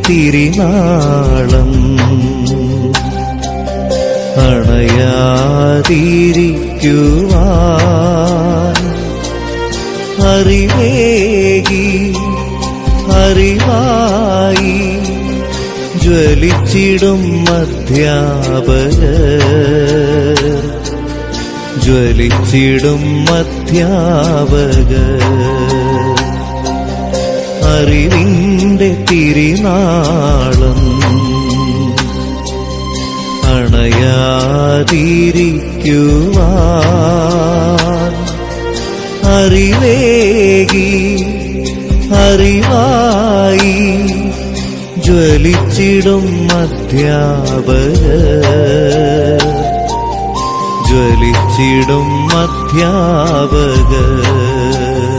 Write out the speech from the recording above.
തിരിനാളം അണയാതിരിക്കുവാൻ അറിവേകി അറിവായി ജ്വലിച്ചിടും അധ്യാപക ജ്വലിച്ചിടും അധ്യാപക അറിവിന്റെ തിരിനാളം അണയാതിരിക്കുവാൻ അറിവേകി അറിവായി ജ്വലിച്ചിടും അധ്യാപക ജ്വലിച്ചിടും അധ്യാപക